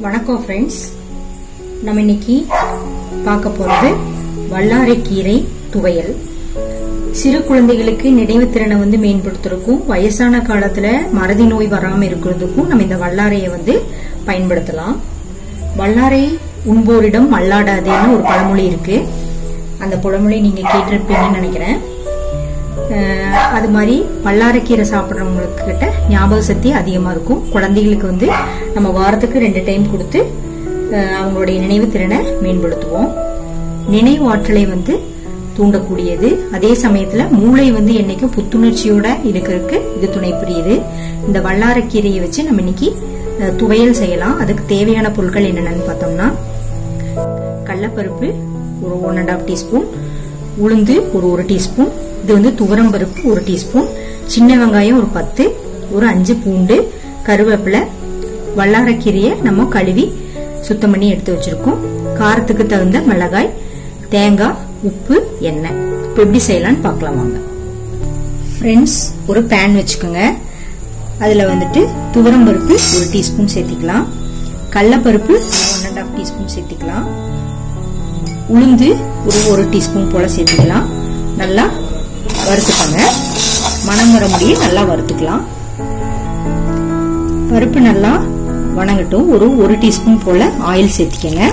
வணக்கம் ஃப்ரெண்ட்ஸ் நம்ம இன்னைக்கு பார்க்க போறது வல்லாரைக்கீரை துவையல் சிறு குழந்தைகளுக்கு நினைவு திறனை வந்து மேம்படுத்துறதுக்கும் வயசான காலத்துல மறதி நோய் வராம இருக்கிறதுக்கும் நம்ம இந்த வல்லாரையை வந்து பயன்படுத்தலாம் வல்லாரை உண்போரிடம் மல்லாடாதேன்னு ஒரு பழமொழி இருக்கு அந்த பழமொழி நீங்க கேட்டிருப்பீங்கன்னு நினைக்கிறேன் அஹ் அது மாதிரி பல்லாரக்கீரை சாப்பிட்றவங்களுக்கு கிட்ட ஞாபக சக்தி அதிகமா இருக்கும் குழந்தைகளுக்கு வந்து நம்ம வாரத்துக்கு ரெண்டு டைம் கொடுத்து அஹ் அவங்களுடைய நினைவு திறனை மேம்படுத்துவோம் நினைவு ஆற்றலை வந்து தூண்டக்கூடியது அதே சமயத்துல மூளை வந்து என்னைக்கும் புத்துணர்ச்சியோட இருக்கிறதுக்கு இது துணை புரியுது இந்த வல்லாரக்கீரையை வச்சு நம்ம இன்னைக்கு அஹ், துவையல் செய்யலாம் அதுக்கு தேவையான பொருட்கள் என்னென்னு பார்த்தோம்னா கடலப்பருப்பு ஒரு ஒன் அண்ட் ஆஃப் டீஸ்பூன் உளுந்து ஒரு ஒரு டீஸ்பூன் இது வந்து துவரம் பருப்பு ஒரு டீஸ்பூன் சின்ன வெங்காயம் ஒரு பத்து ஒரு அஞ்சு பூண்டு கருவேப்பிலை வல்லாரக்கீரையை நம்ம கழுவி சுத்தம் பண்ணி எடுத்து வச்சிருக்கோம் காரத்துக்கு தகுந்த மிளகாய் தேங்காய் உப்பு எண்ணெய் இப்போ எப்படி செய்யலாம்னு பார்க்கலாம் வாங்க ஃப்ரெண்ட்ஸ் ஒரு பேன் வச்சுக்கோங்க அதில் வந்துட்டு துவரம் பருப்பு ஒரு டீஸ்பூன் சேர்த்திக்கலாம் கடலப்பருப்பு ஒன் அண்ட் ஆஃப் டீஸ்பூன் சேர்த்திக்கலாம் உளுந்து ஒரு ஒரு டீஸ்பூன் போல சேர்த்துக்கலாம் நல்லா வறுத்துக்கோங்க மணம் வர முடிய நல்லா வறுத்துக்கலாம் பருப்பு நல்லா வணங்கட்டும் ஒரு ஒரு டீஸ்பூன் போல ஆயில் சேர்த்திக்கங்க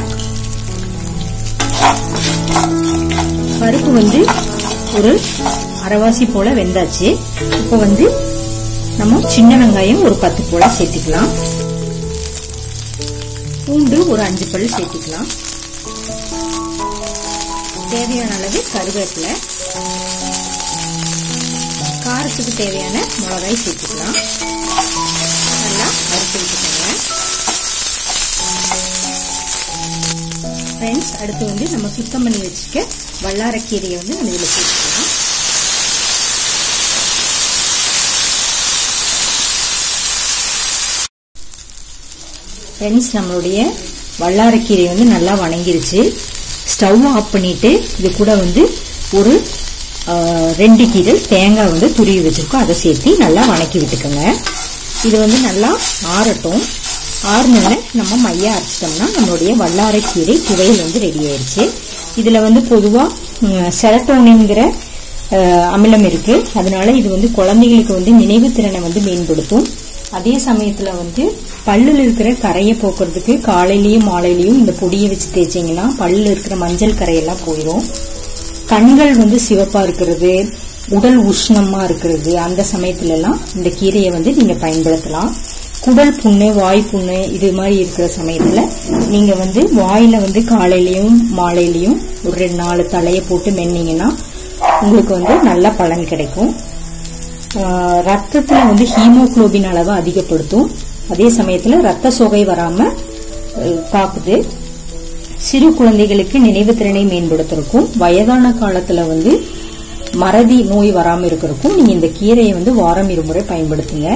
பருப்பு வந்து ஒரு அரைவாசி போல வெந்தாச்சு இப்போ வந்து நம்ம சின்ன வெங்காயம் ஒரு பத்து போல சேர்த்துக்கலாம் பூண்டு ஒரு அஞ்சு பல் சேர்த்துக்கலாம் தேவையான அளவு கருவேப்பிலை காரத்துக்கு தேவையான மிளகாய் சேர்த்துக்கலாம் நல்லா வறுத்து விட்டுக்கோங்க ஃப்ரெண்ட்ஸ் அடுத்து வந்து நம்ம சுத்தம் பண்ணி வச்சுக்க வல்லாரக்கீரையை வந்து நம்ம இதில் சேர்த்துக்கலாம் ஃப்ரெண்ட்ஸ் நம்மளுடைய வல்லாரக்கீரை வந்து நல்லா வணங்கிருச்சு ஸ்டவ் ஆஃப் பண்ணிட்டு இது கூட வந்து ஒரு ஆஹ், ரெண்டு கீரல் தேங்காய் வந்து துருவி வச்சிருக்கோம் அதை சேர்த்து நல்லா வணக்கி விட்டுக்கோங்க இது வந்து நல்லா ஆறட்டும் ஆறுனோடனே நம்ம மையா அரைச்சிட்டோம்னா நம்மளுடைய வல்லாரைக்கீரை துவையல் வந்து ரெடி ஆயிடுச்சு இதில் வந்து பொதுவாக செரட்டோனின்கிற அஹ், அமிலம் இருக்கு அதனால இது வந்து குழந்தைகளுக்கு வந்து நினைவு திறனை வந்து மேம்படுத்தும் அதே சமயத்துல வந்து பல்லுல இருக்கிற கரையை போக்குறதுக்கு காலையிலயும் மாலையிலயும் இந்த பொடியை வச்சு தேய்ச்சிங்கன்னா பல்லுல இருக்கிற மஞ்சள் கரையெல்லாம் போயிடும் கண்கள் வந்து சிவப்பா இருக்கிறது உடல் உஷ்ணமா இருக்கிறது அந்த சமயத்துல எல்லாம் இந்த கீரையை வந்து நீங்க பயன்படுத்தலாம் குடல் புண்ணு வாய் புண்ணு இது மாதிரி இருக்கிற சமயத்துல நீங்க வந்து வாயில வந்து காலையிலயும் மாலையிலயும் ஒரு ரெண்டு நாலு தலையை போட்டு மென்னீங்கன்னா உங்களுக்கு வந்து நல்ல பலன் கிடைக்கும் ஆஹ் ரத்தத்துல வந்து ஹீமோகுளோபின் அளவை அதிகப்படுத்தும் அதே சமயத்துல ரத்த சோகை வராம அஹ், காக்குது சிறு குழந்தைகளுக்கு நினைவு திறனை மேம்படுத்துறதுக்கும் வயதான காலத்துல வந்து மறதி நோய் வராம இருக்கிறதுக்கும் நீங்க இந்த கீரையை வந்து வாரம் இருமுறை பயன்படுத்துங்க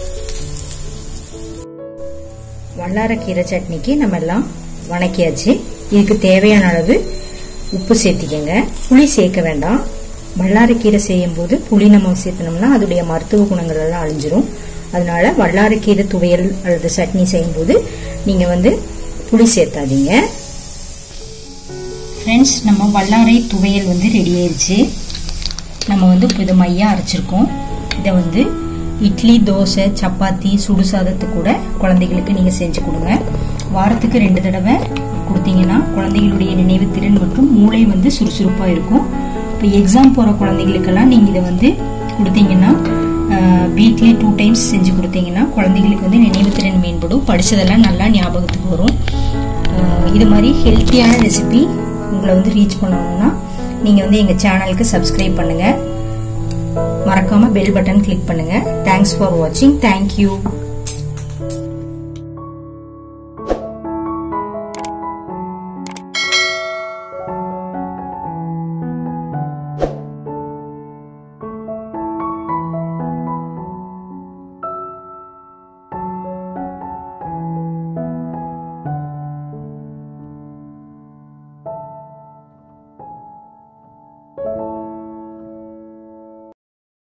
வல்லாரக்கீரை சட்னிக்கு நம்ம எல்லாம் வணக்கியாச்சு இதுக்கு தேவையான அளவு உப்பு சேர்த்திக்கங்க புளி சேர்க்க வேண்டாம் வல்லாரக்கீரை செய்யும் போது புளி நம்ம சேர்த்தனோம்னா அதோடைய மருத்துவ குணங்கள் எல்லாம் அழிஞ்சிரும் அதனால வல்லாரக்கீரை துவையல் அல்லது சட்னி செய்யும்போது நீங்க வந்து புளி சேர்த்தாதீங்க ஃப்ரெண்ட்ஸ் நம்ம வல்லாரை துவையல் வந்து ரெடி ஆயிருச்சு நம்ம வந்து இப்போ இதை மையா அரைச்சிருக்கோம் இதை வந்து இட்லி தோசை சப்பாத்தி சுடு சாதத்துக்கு கூட குழந்தைகளுக்கு நீங்கள் செஞ்சு கொடுங்க வாரத்துக்கு ரெண்டு தடவை கொடுத்தீங்கன்னா குழந்தைகளுடைய நினைவு திறன் மற்றும் மூளை வந்து சுறுசுறுப்பாக இருக்கும் இப்போ எக்ஸாம் போகிற குழந்தைகளுக்கெல்லாம் நீங்கள் இதை வந்து கொடுத்தீங்கன்னா வீக்லி டூ டைம்ஸ் செஞ்சு கொடுத்தீங்கன்னா குழந்தைகளுக்கு வந்து நினைவு திறன் மேம்படும் படித்ததெல்லாம் நல்லா ஞாபகத்துக்கு வரும் அஹ் இது மாதிரி ஹெல்த்தியான ரெசிபி உங்களை வந்து ரீச் பண்ணணும்னா நீங்கள் வந்து எங்கள் சேனலுக்கு சப்ஸ்கிரைப் பண்ணுங்கள் மறக்காம பெல் பட்டன் கிளிக் பண்ணுங்க தேங்க்ஸ் ஃபார் வாட்சிங் தேங்க்யூ